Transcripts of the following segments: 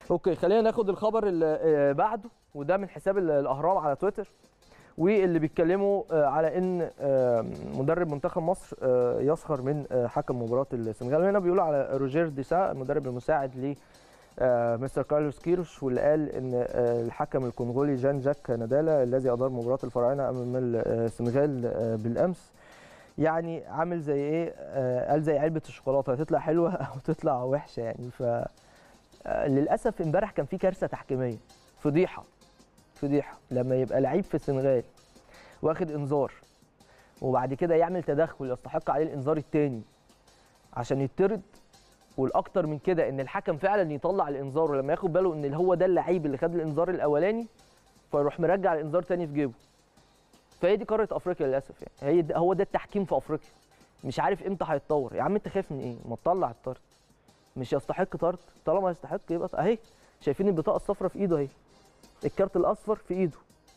اوكي خلينا ناخد الخبر اللي آه، بعده وده من حساب ال- الاهرام على تويتر واللي بيتكلموا آه، على ان آه، مدرب منتخب مصر آه، يسخر من آه، حكم مباراه السنغال هنا بيقولوا على روجير ديسا المدرب المساعد ل آه، مستر كارلوس كيروش واللي قال ان آه، الحكم الكونغولي جان جاك نادالا الذي ادار مباراه الفراعنه امام السنغال آه، بالامس يعني عامل زي ايه آه، قال زي علبه الشوكولاته هتطلع حلوه او تطلع وحشه يعني ف آه، للاسف امبارح كان في كارثه تحكيميه فضيحه فضيحه لما يبقى لعيب في السنغال واخد انذار وبعد كده يعمل تدخل يستحق عليه الانذار الثاني عشان يطرد والاكتر من كده ان الحكم فعلا يطلع الانذار ولما ياخد باله ان هو ده اللعيب اللي خد الانذار الاولاني فيروح مرجع الانذار تاني في جيبه فهي دي قاره افريقيا للاسف يعني هي ده هو ده التحكيم في افريقيا مش عارف امتى هيتطور يا عم انت خايف من ايه ما تطلع الطرد مش يستحق طرد طالما يستحق يبقى ط- اهي شايفين البطاقه الصفراء في ايده اهي الكارت الاصفر في ايده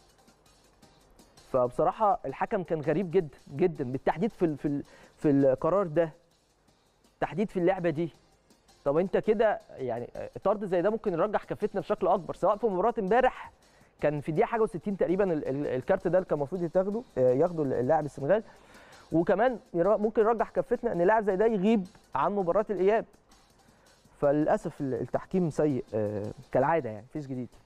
فبصراحه الحكم كان غريب جدا جدا بالتحديد في ال- في ال- في القرار ده تحديد في اللعبه دي طب انت كده يعني طرد زي ده ممكن يرجح كفتنا بشكل اكبر سواء في مباراه امبارح كان في دقيقه حاجه و60 تقريبا ال- ال- الكارت ده اللي كان المفروض يتاخده آه، ياخده اللاعب السنغال وكمان يرا- ممكن يرجح كفتنا ان لاعب زي ده يغيب عن مباراه الاياب فللاسف ال- التحكيم سيء آه، كالعاده يعني مفيش جديد